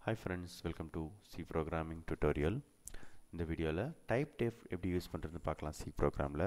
hi friends welcome to C programming tutorial இந்த வீடியோவில் type def எப்படி யூஸ் பண்ணுறதுன்னு பார்க்கலாம் சி ப்ரோக்ராமில்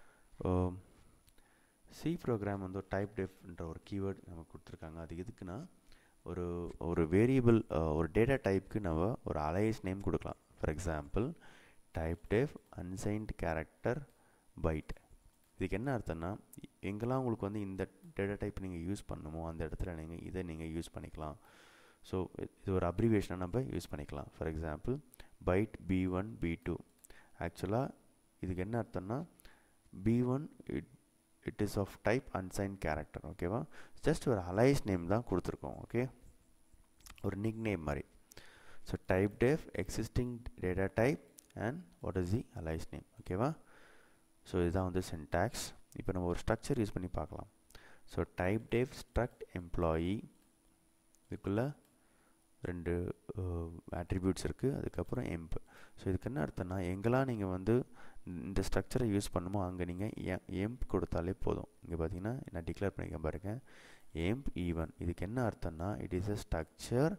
சி ப்ரோக்ராம் வந்து டைப் டெஃப்ன்ற ஒரு கீவேர்ட் நமக்கு கொடுத்துருக்காங்க அது எதுக்குன்னா ஒரு ஒரு வேரியபிள் ஒரு டேட்டா டைப்புக்கு நம்ம ஒரு அலைஸ் நேம் கொடுக்கலாம் for example typedef unsigned character byte இதுக்கு என்ன அர்த்தம்னா எங்கெல்லாம் உங்களுக்கு வந்து இந்த டேட்டா டைப் நீங்கள் யூஸ் பண்ணணுமோ அந்த இடத்துல நீங்கள் இதை நீங்கள் யூஸ் பண்ணிக்கலாம் ஸோ இது ஒரு அப்ரிவேஷனாக நம்ம யூஸ் பண்ணிக்கலாம் for example byte B one B two ஆக்சுவலாக இதுக்கு என்ன அர்த்தம்னா B one it it is of type unsigned character ஓகேவா ஜஸ்ட் ஒரு அலைஸ் நேம் தான் கொடுத்துருக்கோம் ஓகே ஒரு நிக் நேம் மாதிரி so typedef existing data type and what is the alias name ஓகேவா ஸோ இதுதான் வந்து சென்டாக்ஸ் இப்போ நம்ம ஒரு ஸ்ட்ரக்சர் யூஸ் பண்ணி பார்க்கலாம் so typedef struct employee இதுக்குள்ளே ரெண்டு ஆட்ரிபியூட்ஸ் இருக்குது அதுக்கப்புறம் எம்ப் ஸோ இதுக்கு என்ன அர்த்தம்னா எங்கெல்லாம் நீங்கள் வந்து இந்த ஸ்ட்ரக்சரை யூஸ் பண்ணுமோ அங்கே நீங்கள் எம்ப் கொடுத்தாலே போதும் இங்கே பார்த்தீங்கன்னா நான் டிக்ளேர் பண்ணிக்க பாருங்க எம்ப் ஈவன் இதுக்கு என்ன அர்த்தம்னா it is a structure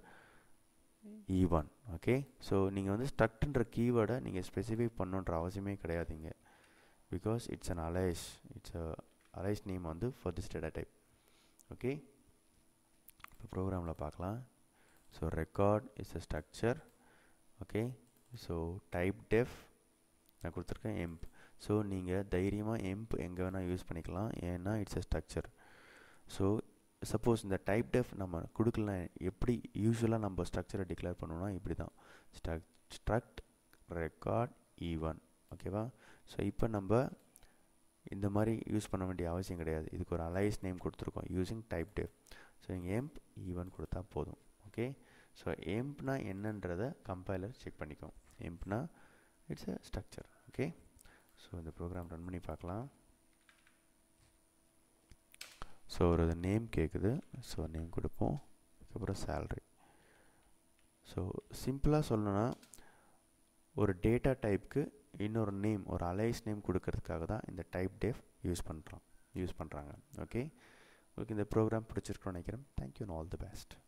even okay so நீங்கள் வந்து ஸ்ட்ரக்ட்ன்ற கீவேர்டை நீங்கள் ஸ்பெசிஃபை பண்ணுன்ற அவசியமே கிடையாதுங்க because it's an alias it's a alias name வந்து for this data type okay இப்போ ப்ரோக்ராமில் பார்க்கலாம் so record is a structure okay so typedef நான் கொடுத்துருக்கேன் எம்ப் ஸோ நீங்கள் தைரியமாக எம்ப் எங்கே வேணால் யூஸ் பண்ணிக்கலாம் ஏன்னா it's a structure so suppose இந்த டைப் டெஃப் நம்ம கொடுக்கலாம் எப்படி யூஸ்வலாக நம்ம ஸ்ட்ரக்சரை டிக்ளேர் பண்ணோம்னா இப்படி தான் ஸ்ட்ரக் ஸ்ட்ரக்ட் ரெக்கார்ட் ஈவன் ஓகேவா ஸோ இப்போ நம்ம இந்த மாதிரி யூஸ் பண்ண வேண்டிய அவசியம் கிடையாது இதுக்கு ஒரு அலைஸ் நேம் கொடுத்துருக்கோம் யூஸிங் டைப் டெஃப் ஸோ இங்கே எம்ப் ஈவன் கொடுத்தா போதும் ஓகே ஸோ எம்ப்னா என்னன்றதை கம்பைலர் செக் பண்ணிக்கும் எம்ப்னா it's a structure okay so இந்த ப்ரோக்ராம் ரன் பண்ணி பார்க்கலாம் ஸோ ஒரு நேம் கேட்குது ஸோ நேம் கொடுப்போம் அதுக்கப்புறம் சேல்ரி ஸோ சிம்பிளாக சொல்லணும்னா ஒரு டேட்டா டைப்புக்கு இன்னொரு நேம் ஒரு அலைஸ் நேம் கொடுக்கறதுக்காக தான் இந்த டைப் டேஃப் யூஸ் பண்ணுறோம் யூஸ் பண்ணுறாங்க ஓகே உங்களுக்கு இந்த ப்ரோக்ராம் பிடிச்சிருக்கோன்னு நினைக்கிறேன் தேங்க்யூ ஆல் தி பெஸ்ட்